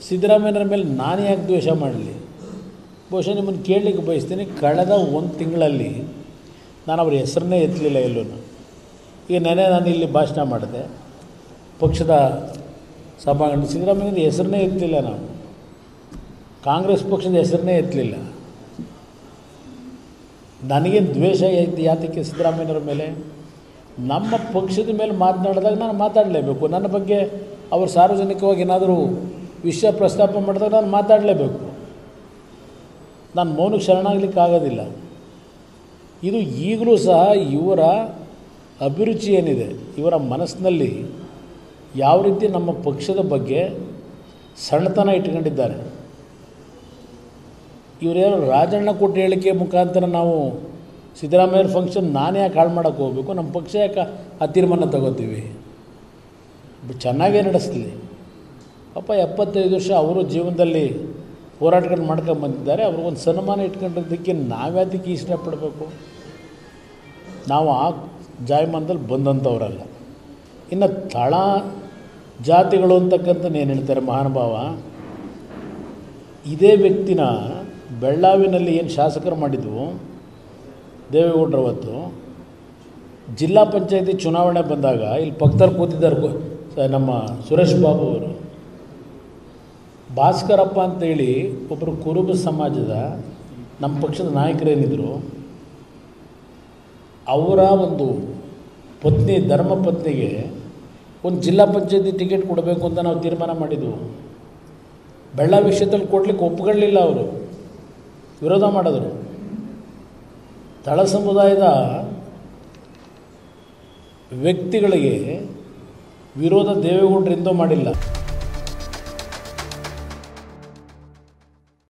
ಸಿದ್ದರಾಮಯ್ಯರ ಮೇಲೆ ನಾನು ಯಾಕೆ ದ್ವೇಷ ಮಾಡಲಿ ಬಹುಶಃ ನಿಮ್ಮನ್ನು ಕೇಳಲಿಕ್ಕೆ ಬಯಸ್ತೀನಿ ಕಳೆದ ಒಂದು ತಿಂಗಳಲ್ಲಿ ನಾನು ಅವ್ರ ಹೆಸರನ್ನೇ ಎತ್ತಲಿಲ್ಲ ಎಲ್ಲೂ ಈಗ ನೆನೆ ನಾನು ಇಲ್ಲಿ ಭಾಷಣ ಮಾಡಿದೆ ಪಕ್ಷದ ಸಭಾಂಗಣ ಸಿದ್ದರಾಮಯ್ಯನ ಹೆಸರನ್ನೇ ಎತ್ತಲಿಲ್ಲ ನಾವು ಕಾಂಗ್ರೆಸ್ ಪಕ್ಷದ ಹೆಸರನ್ನೇ ಎತ್ತಲಿಲ್ಲ ನನಗೇನು ದ್ವೇಷ ಐತಿ ಯಾತಕ್ಕೆ ಸಿದ್ದರಾಮಯ್ಯನವ್ರ ಮೇಲೆ ನಮ್ಮ ಪಕ್ಷದ ಮೇಲೆ ಮಾತನಾಡಿದಾಗ ನಾನು ಮಾತಾಡಲೇಬೇಕು ನನ್ನ ಬಗ್ಗೆ ಅವರು ಸಾರ್ವಜನಿಕವಾಗಿ ಏನಾದರೂ ವಿಷಯ ಪ್ರಸ್ತಾಪ ಮಾಡಿದಾಗ ನಾನು ಮಾತಾಡಲೇಬೇಕು ನಾನು ಮೌನಕ್ಕೆ ಶರಣಾಗಲಿಕ್ಕೆ ಆಗೋದಿಲ್ಲ ಇದು ಈಗಲೂ ಸಹ ಇವರ ಅಭಿರುಚಿ ಏನಿದೆ ಇವರ ಮನಸ್ಸಿನಲ್ಲಿ ಯಾವ ರೀತಿ ನಮ್ಮ ಪಕ್ಷದ ಬಗ್ಗೆ ಸಣ್ಣತನ ಇಟ್ಕೊಂಡಿದ್ದಾರೆ ಇವರೇನು ರಾಜಣ್ಣ ಕೊಟ್ಟು ಹೇಳಿಕೆ ಮುಖಾಂತರ ನಾವು ಸಿದ್ದರಾಮಯ್ಯರ ಫಂಕ್ಷನ್ ನಾನೇ ಯಾಕೆ ಹಾಳು ಮಾಡೋಕ್ಕೆ ಹೋಗಬೇಕು ನಮ್ಮ ಪಕ್ಷ ಯಾಕೆ ಆ ತೀರ್ಮಾನ ತಗೋತೀವಿ ಬ- ಚೆನ್ನಾಗೇ ನಡೆಸಲಿ ಅಪ್ಪ ಎಪ್ಪತ್ತೈದು ವರ್ಷ ಅವರು ಜೀವನದಲ್ಲಿ ಹೋರಾಟಗಳು ಮಾಡ್ಕೊಂಡು ಬಂದಿದ್ದಾರೆ ಅವ್ರಿಗೊಂದು ಸನ್ಮಾನ ಇಟ್ಕೊಂಡಿದ್ದಕ್ಕೆ ನಾವ್ಯಾತಕ್ಕೆ ಇಷ್ಟಪಡಬೇಕು ನಾವು ಆ ಜಾಯಮಾನದಲ್ಲಿ ಬಂದಂಥವ್ರಲ್ಲ ಇನ್ನು ತಳ ಜಾತಿಗಳು ಅಂತಕ್ಕಂಥ ಏನು ಹೇಳ್ತಾರೆ ಮಹಾನುಭಾವ ಇದೇ ವ್ಯಕ್ತಿನ ಬೆಳ್ಳಾವಿನಲ್ಲಿ ಏನು ಶಾಸಕರು ಮಾಡಿದ್ವು ದೇವೇಗೌಡರು ಅವತ್ತು ಜಿಲ್ಲಾ ಪಂಚಾಯತಿ ಚುನಾವಣೆ ಬಂದಾಗ ಇಲ್ಲಿ ಪಕ್ಕದಲ್ಲಿ ಕೂತಿದ್ದಾರೆ ಗೊ- ಸ- ನಮ್ಮ ಸುರೇಶ್ ಬಾಬು ಅವರು ಭಾಸ್ಕರಪ್ಪ ಅಂತೇಳಿ ಒಬ್ಬರು ಕುರುಬ ಸಮಾಜದ ನಮ್ಮ ಪಕ್ಷದ ನಾಯಕರೇನಿದ್ರು ಅವರ ಒಂದು ಪತ್ನಿ ಧರ್ಮ ಪತ್ನಿಗೆ ಒಂದು ಜಿಲ್ಲಾ ಪಂಚಾಯತಿ ಟಿಕೆಟ್ ಕೊಡಬೇಕು ಅಂತ ನಾವು ತೀರ್ಮಾನ ಮಾಡಿದ್ವು ಬೆಳ್ಳಾವಿ ಕ್ಷೇತ್ರದಲ್ಲಿ ಕೊಡ್ಲಿಕ್ಕೆ ಒಪ್ಕೊಳ್ಳಿಲ್ಲ ಅವರು ವಿರೋಧ ಮಾಡಿದ್ರು ತಳ ಸಮುದಾಯದ ವ್ಯಕ್ತಿಗಳಿಗೆ ವಿರೋಧ ದೇವೇಗೌಡರಿಂದೋ ಮಾಡಿಲ್ಲ